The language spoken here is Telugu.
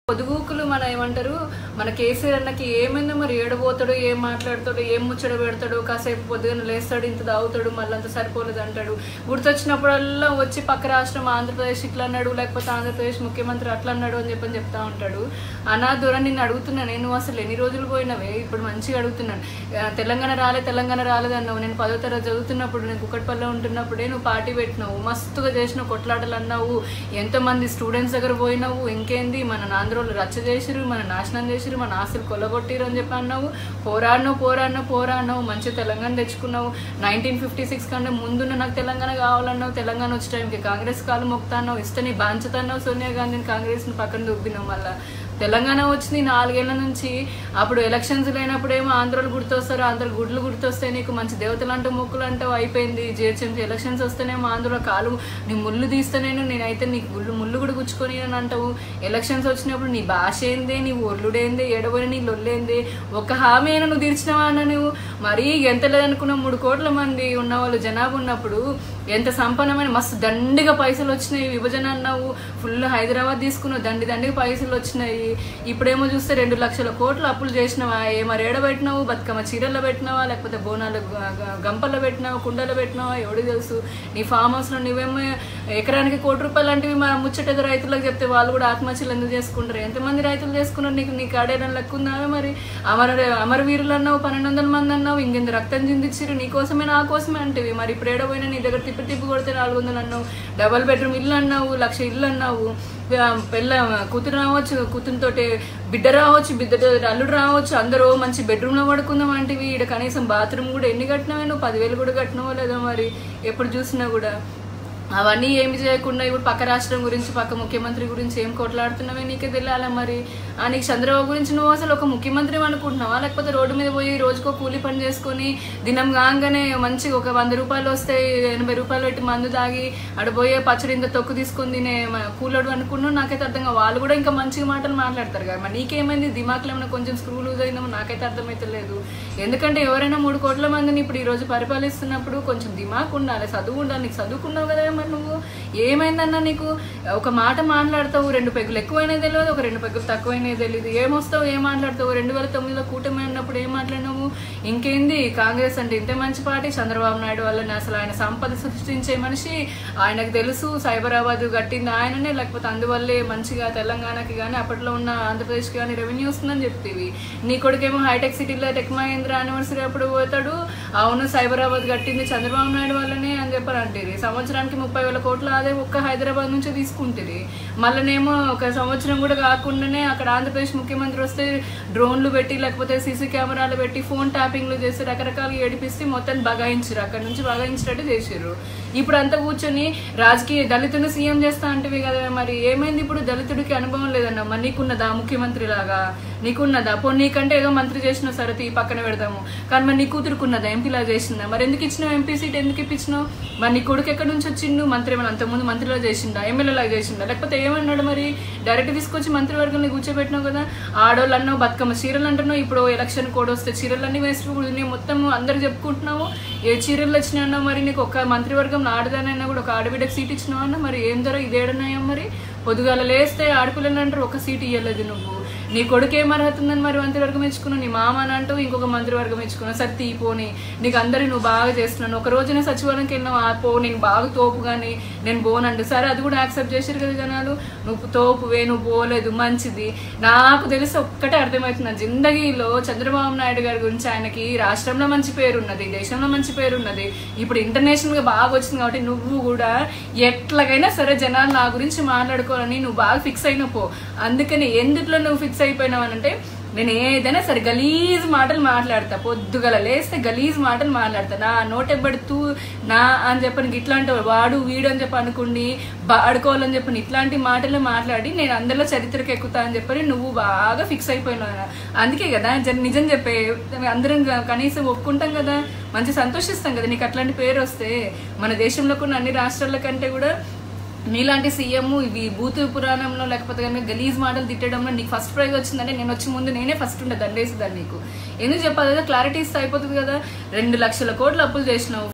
పొదుగుకులు మన ఏమంటారు మన కేసీఆర్ అన్నకి ఏమైందో మరి ఏడబోతాడు ఏం మాట్లాడతాడు ఏం ముచ్చట పెడతాడు కాసేపు పొద్దున లేస్తాడు ఇంత తాగుతాడు మళ్ళీ అంత సరిపోలేదు అంటాడు గుర్తొచ్చినప్పుడల్లా వచ్చి పక్క రాష్ట్రం ఆంధ్రప్రదేశ్ ఇట్లా అన్నాడు లేకపోతే ఆంధ్రప్రదేశ్ ముఖ్యమంత్రి అట్లా అన్నాడు అని చెప్పని చెప్తా ఉంటాడు అనా దూరం నిన్ను అడుగుతున్నాను నేను అసలు ఎన్ని రోజులు పోయినవే ఇప్పుడు మంచిగా అడుగుతున్నాను ఆ, తెలంగాణ రాలే తెలంగాణ రాలేదు అన్నావు నేను పదో తరగతి చదువుతున్నప్పుడు నేను కుక్కట్పల్లిలో ఉంటున్నప్పుడే నువ్వు పార్టీ పెట్టినావు మస్తుగా చేసిన కొట్లాటలు అన్నావు ఎంతమంది స్టూడెంట్స్ దగ్గర పోయినావు ఇంకేంది మన ఆంధ్రోళ్ళు రచ్చ చేసిరు మన నాశనం చేసిరు మన ఆస్తులు కొల్లగొట్టిరు అని చెప్పి అన్నావు పోరాడినావు పోరాడినావు పోరాడినావు మంచి తెలంగాణ తెచ్చుకున్నావు నైన్టీన్ ఫిఫ్టీ సిక్స్ కంటే ముందున్న నాకు తెలంగాణ కావాలన్నావు తెలంగాణ వచ్చే టైంకి కాంగ్రెస్ కాలు మొక్తాన్నావు ఇస్తే నీ బాంచుతాన్నావు సోనియా గాంధీని కాంగ్రెస్ని పక్కన దుబ్బినావు మళ్ళీ తెలంగాణ వచ్చింది నాలుగేళ్ల నుంచి అప్పుడు ఎలక్షన్స్ లేనప్పుడేమో ఆంధ్రలు గుర్తొస్తారు ఆంధ్ర గుడ్లు గుర్తొస్తాయి నీకు మంచి దేవతలు అంటూ మొక్కులు అంటావు అయిపోయింది జిహెచ్ఎంసీ ఎలక్షన్స్ వస్తేనేమో ఆంధ్రలో కాలు నీ ముళ్ళు తీస్తేనేను నేనైతే నీకు గుళ్ళు ముళ్ళు కూడా గుచ్చుకొని అని అంటావు ఎలక్షన్స్ వచ్చినప్పుడు నీ భాష ఏంది నీ ఒర్లుడేంది ఎడబోని నీ లొల్లేంది ఒక హామీ అయినా నువ్వు తీర్చినవా అన్న నువ్వు మరీ ఎంత లేదనుకున్న మూడు కోట్ల మంది ఉన్న వాళ్ళు జనాభా ఉన్నప్పుడు ఎంత సంపన్నమైన మస్తు దండిగా పైసలు వచ్చినాయి విభజన అన్నావు ఫుల్ హైదరాబాద్ తీసుకున్నావు దండి దండిగా పైసలు వచ్చినాయి ఇప్పుడేమో చూస్తే రెండు లక్షల కోట్లు అప్పులు చేసినావా ఏమో రేడ పెట్టినావు బతుకమ్మ చీరల్లో పెట్టినావా లేకపోతే బోనాలు గ- గ- గంపల్లో పెట్టినావా కుండలో పెట్టినావా ఎవడికి తెలుసు నీ ఫామ్ హౌస్లో నువ్వేమో ఎకరానికి కోటి రూపాయలు లాంటివి మా ముచ్చట రైతులకు చెప్తే వాళ్ళు కూడా ఆత్మహత్యలు ఎందుకు చేసుకుంటారు ఎంతమంది రైతులు చేసుకున్నారు నీకు నీకు ఆడేయడం లెక్క ఉందా మరి అమర అమరవీరులు అన్నావు పన్నెండు వందల మంది అన్నావు ఇంకెంత రక్తం చిందించారు నీ కోసమే నా కోసమే అంటివి మరి ఇప్పుడు ఏడో పోయినా నీ దగ్గర తిప్పి తిప్పి కొడితే నాలుగు వందలు అన్నావు డబల్ బెడ్రూమ్ ఇల్లు అన్నావు లక్ష ఇల్లు అన్నావు ఆ, పెళ్ళ కూతురు రావచ్చు కూతురుతోటి బిడ్డ రావచ్చు బిడ్డ అల్లుడు రావచ్చు అందరూ మంచి బెడ్రూమ్లో పడుకుందాం అంటివి ఇక్కడ కనీసం బాత్రూమ్ కూడా ఎన్ని కట్టినావే నువ్వు పదివేలు కూడా కట్టినావో లేదో మరి ఎప్పుడు చూసినా కూడా అవన్నీ ఏమి చేయకుండా ఇప్పుడు పక్క రాష్ట్రం గురించి పక్క ముఖ్యమంత్రి గురించి ఏం కొట్లాడుతున్నావే నీకే తెలియాలా మరి ఆ నీకు చంద్రబాబు గురించి నువ్వు అసలు ఒక ముఖ్యమంత్రి అనుకుంటున్నావా లేకపోతే రోడ్డు మీద పోయి రోజుకో కూలి పని చేసుకొని దినం కాగానే మంచిగా ఒక వంద రూపాయలు వస్తే ఎనభై రూపాయలు పెట్టి మందు తాగి అక్కడ పోయే పచ్చడి ఇంత తొక్కు తీసుకొని తినే మ- కూలోడు అనుకున్నావు నాకైతే అర్థం కాదు వాళ్ళు కూడా ఇంకా మంచిగా మాటలు మాట్లాడతారు కదా మరి నీకేమైంది దిమాక్లో ఏమైనా కొంచెం స్క్రూ లూజ్ అయిందో నాకైతే అర్థమైతలేదు ఎందుకంటే ఎవరైనా మూడు కోట్ల మందిని ఇప్పుడు ఈ రోజు పరిపాలిస్తున్నప్పుడు కొంచెం దిమాక్ ఉండాలి చదువు ఉండాలి నీకు చదువుకున్నావు కదా మరి నువ్వు ఏమైందన్నా నీకు ఒక మాట మాట్లాడతావు రెండు పెగ్గులు ఎక్కువైనా తెలియదు ఒక రెండు పెగ్గులు తక్కువైనా తెలియదు ఏమొస్తావు ఏం మాట్లాడతావు రెండు వేల తొమ్మిదిలో కూటమి అన్నప్పుడు ఏం మాట్లాడినావు ఇంకేంది కాంగ్రెస్ అంటే ఇంత మంచి పార్టీ చంద్రబాబు నాయుడు వల్లనే అసలు ఆయన సంపద సృష్టించే మనిషి ఆయనకు తెలుసు సైబరాబాద్ కట్టింది ఆయననే లేకపోతే అందువల్లే మంచిగా తెలంగాణకి కానీ అప్పట్లో ఉన్న ఆంధ్రప్రదేశ్కి కానీ రెవెన్యూ వస్తుందని చెప్తేవి నీ కొడుకేమో హైటెక్ సిటీలో టెక్ మహేంద్ర యానివర్సరీ అప్పుడు పోతాడు అవును సైబరాబాద్ కట్టింది చంద్రబాబు నాయుడు వల్లనే అని చెప్పారు అంటే సంవత్సరానికి ముప్పై వేల కోట్ల ఆదాయం ఒక్క హైదరాబాద్ నుంచే తీసుకుంటుంది మళ్ళనేమో ఒక సంవత్సరం కూడా కాకుండానే అక్కడ ఆంధ్రప్రదేశ్ ముఖ్యమంత్రి వస్తే డ్రోన్లు పెట్టి లేకపోతే సీసీ కెమెరాలు పెట్టి ఫోన్ ట్యాపింగ్లు చేసి రకరకాలుగా ఏడిపిస్తే మొత్తం బగాయించారు అక్కడ నుంచి బగాయించినట్టు చేసారు ఇప్పుడు అంతా కూర్చొని రాజకీయ దళితుని సీఎం చేస్తా అంటివి కదా మరి ఏమైంది ఇప్పుడు దళితుడికి అనుభవం లేదన్నా మరి నీకున్నదా ముఖ్యమంత్రి లాగా నీకున్నదా పో నీకంటే ఏదో మంత్రి చేసిన సరే తీ పక్కన పెడదాము కానీ మరి నీ కూతురుకున్నదా ఎంపీలా చేసిందా మరి ఎందుకు ఇచ్చినావు ఎంపీ సీట్ ఎందుకు ఇప్పించినావు మరి నీ కొడుకు ఎక్కడి నుంచి వచ్చిండు మంత్రి ఏమైనా అంతకుముందు మంత్రిలా చేసిండా ఎమ్మెల్యేలా చేసిండా లేకపోతే ఏమన్నాడు మరి డైరెక్ట్ తీసుకొచ్చి మంత్రివర్గంలో కూర్చోబెట్టినావు కదా ఆడోళ్ళు అన్నావు బతుకమ్మ చీరలు అంటున్నావు ఇప్పుడు ఎలక్షన్ కోడ్ వస్తే చీరలన్నీ వేసుకుని మొత్తం అందరు చెప్పుకుంటున్నావు ఏ చీరలు వచ్చినాయి అన్నా మరి నీకు ఒక మంత్రివర్గం ఆడదానైనా కూడా ఒక ఆడబిడ్డకు సీట్ ఇచ్చినావు అన్న మరి ఏం ధర ఇదేడన్నాయా మరి పొద్దుగాల లేస్తే ఆడపిల్లని అంటారు ఒక సీట్ ఇవ్వలేదు నువ్వు నీ కొడుకు ఏం అర్హత ఉందని మరి మంత్రివర్గం ఇచ్చుకున్నావు నీ మామ అని అంటూ ఇంకొక మంత్రివర్గం ఇచ్చుకున్నావు సరే తీపోని నీకు అందరి నువ్వు బాగా చేస్తున్నాను ఒక రోజున సచివాలయంకి వెళ్ళినావు ఆ పో నేను బాగా తోపు కానీ నేను పోనండి సరే అది కూడా యాక్సెప్ట్ చేశారు కదా జనాలు నువ్వు తోపువే నువ్వు పోలేదు మంచిది నాకు తెలిసి ఒక్కటే అర్థమవుతుంది నా జిందగీలో చంద్రబాబు నాయుడు గారి గురించి ఆయనకి రాష్ట్రంలో మంచి పేరు ఉన్నది దేశంలో మంచి పేరు ఉన్నది ఇప్పుడు ఇంటర్నేషనల్ గా బాగా వచ్చింది కాబట్టి నువ్వు కూడా ఎట్లాగైనా సరే జనాలు నా గురించి మాట్లాడుకోవాలని నువ్వు బాగా ఫిక్స్ అయిన పో అందుకని ఎందుట్లో నువ్వు ఫిక్స్ అయిపోయినావు అని అంటే నేను ఏదైనా సరే గలీజ్ మాటలు మాట్లాడతా పొద్దుగల లేస్తే గలీజ్ మాటలు మాట్లాడతా నా నోటెబ్బడుతూ నా అని చెప్పని ఇట్లాంటి వాడు వీడు అని చెప్పి అనుకుని ఆడుకోవాలని చెప్పని ఇట్లాంటి మాటలు మాట్లాడి నేను అందరిలో చరిత్రకు ఎక్కుతా అని చెప్పని నువ్వు బాగా ఫిక్స్ అయిపోయినావు అందుకే కదా జర నిజం చెప్పే అందరం కనీసం ఒప్పుకుంటాం కదా మంచి సంతోషిస్తాం కదా నీకు అట్లాంటి పేరు వస్తే మన దేశంలో ఉన్న అన్ని రాష్ట్రాల కంటే కూడా నీలాంటి సీఎం ఇవి బూతు పురాణంలో లేకపోతే కనుక గలీజ్ మాటలు తిట్టడంలో నీకు ఫస్ట్ ప్రైజ్ వచ్చిందంటే నేను వచ్చి ముందు నేనే ఫస్ట్ ఉండే దండేసేదాన్ని నీకు ఎందుకు చెప్పాలి కదా క్లారిటీ ఇస్తే అయిపోతుంది కదా రెండు లక్షల కోట్లు అప్పులు చేసినావు